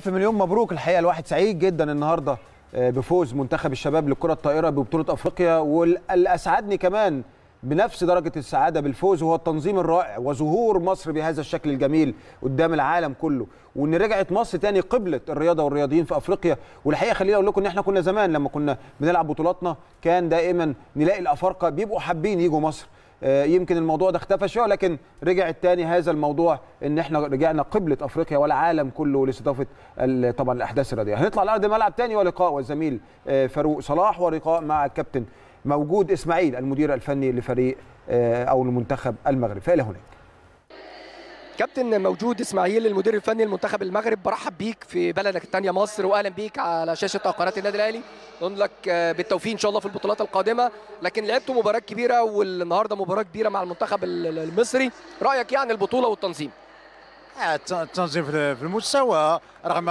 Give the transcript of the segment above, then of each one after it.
ألف مليون مبروك الحقيقة الواحد سعيد جدا النهاردة بفوز منتخب الشباب للكرة الطائرة ببطولة أفريقيا واللي أسعدني كمان بنفس درجة السعادة بالفوز هو التنظيم الرائع وظهور مصر بهذا الشكل الجميل قدام العالم كله وان رجعت مصر تاني قبلة الرياضة والرياضيين في افريقيا والحقيقة خليني اقول لكم ان احنا كنا زمان لما كنا بنلعب بطولاتنا كان دائما نلاقي الافارقة بيبقوا حابين يجوا مصر يمكن الموضوع ده اختفى شويه لكن رجعت تاني هذا الموضوع ان احنا رجعنا قبله افريقيا والعالم كله لاستضافه طبعا الاحداث الرياضيه هنطلع على ارض الملعب تاني ولقاء والزميل فاروق صلاح ولقاء مع الكابتن موجود اسماعيل المدير الفني لفريق او المنتخب المغرب فالى هناك كابتن موجود اسماعيل المدير الفني لمنتخب المغرب برحب بيك في بلدك الثانيه مصر واهلا بيك على شاشه قناه النادي الاهلي نقول لك بالتوفيق ان شاء الله في البطولات القادمه لكن لعبتوا مباراه كبيره والنهارده مباراه كبيره مع المنتخب المصري رايك يعني البطوله والتنظيم التنظيم في المستوى رغم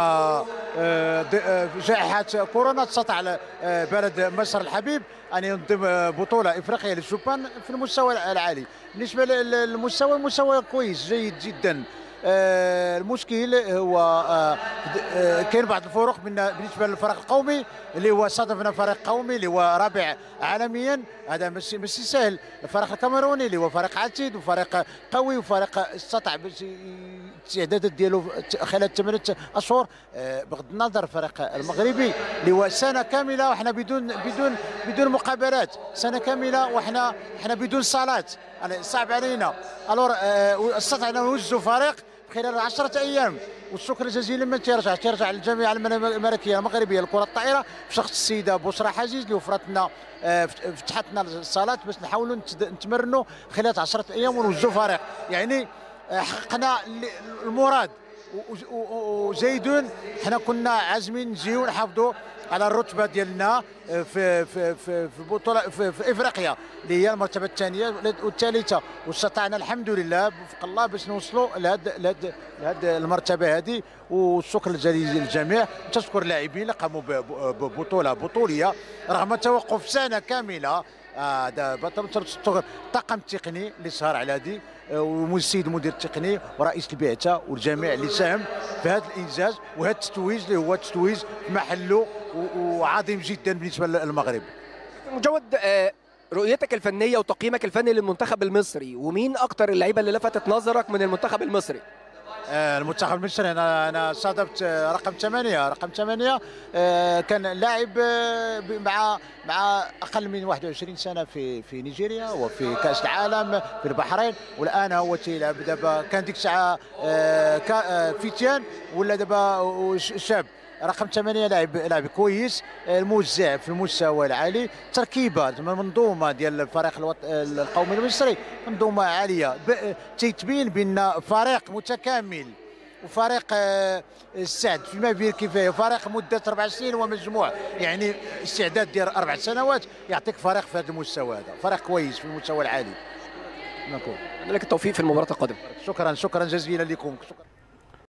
جائحة كورونا استطاع بلد مصر الحبيب أن ينظم بطولة إفريقية للشبان في المستوى العالي بالنسبة للمستوى المستوى كويس جيد جدا المشكل هو كاين بعض الفروق بالنسبه للفريق القومي اللي هو صادفنا فريق قومي اللي هو رابع عالميا هذا ماشي ماشي سهل الفريق الكاميروني اللي هو فريق عتيد وفريق قوي وفريق استطاع باش الاستعدادات ديالو خلال ثمانيه اشهر بغض النظر الفريق المغربي اللي هو سنه كامله وحنا بدون بدون بدون مقابلات سنه كامله وحنا احنا بدون صالات صعب علينا الور استطعنا نوجهوا فريق خلال 10 ايام والشكر جزيلا من تيرجع تيرجع للجامعه الملكيه المغربيه لكره الطائره بشخص السيده بشرى حجيج اللي وفرت لنا فتحت لنا الصالات باش نحاولوا نتمرنوا خلال 10 ايام ونوجهوا فريق يعني حققنا المراد وزيدون حنا كنا عازمين نجيو نحافظوا على الرتبه ديالنا في في في في بطوله في, في افريقيا اللي هي المرتبه الثانيه والثالثه واستطعنا الحمد لله بفضل الله باش نوصلوا لهاد لهاد لهاد المرتبه هذه والشكر الجزيل للجميع تشكر اللاعبين اللي قاموا ببطوله بطوليه رغم توقف سنه كامله هذا الطاقم التقني اللي سهر على هذه والسيد المدير التقني ورئيس البعثه والجميع اللي ساهم في هذا الانجاز وهذا التتويج اللي هو تتويج محله وعظيم جدا بالنسبه للمغرب. مجود رؤيتك الفنيه وتقييمك الفني للمنتخب المصري ومين اكتر اللعيبه اللي لفتت نظرك من المنتخب المصري؟ المنتخب المصري انا انا صادفت رقم ثمانيه رقم ثمانيه كان لاعب مع مع اقل من 21 سنه في في نيجيريا وفي كاس العالم في البحرين والان هو تيلعب دابا كان ديك الساعه فتيان ولا دابا شاب رقم ثمانية لاعب لاعب كويس الموزع في المستوى العالي تركيبه المنظومه ديال الفريق الوط... القومي المصري منظومه عاليه تيتبين بان فريق متكامل وفريق السعد فيما فيه الكفايه وفريق مده اربع سنين ومجموع يعني استعداد ديال اربع سنوات يعطيك فريق في هذا المستوى هذا فريق كويس في المستوى العالي نقول لك التوفيق في المباراه القادمه شكرا شكرا جزيلا لكم شكرا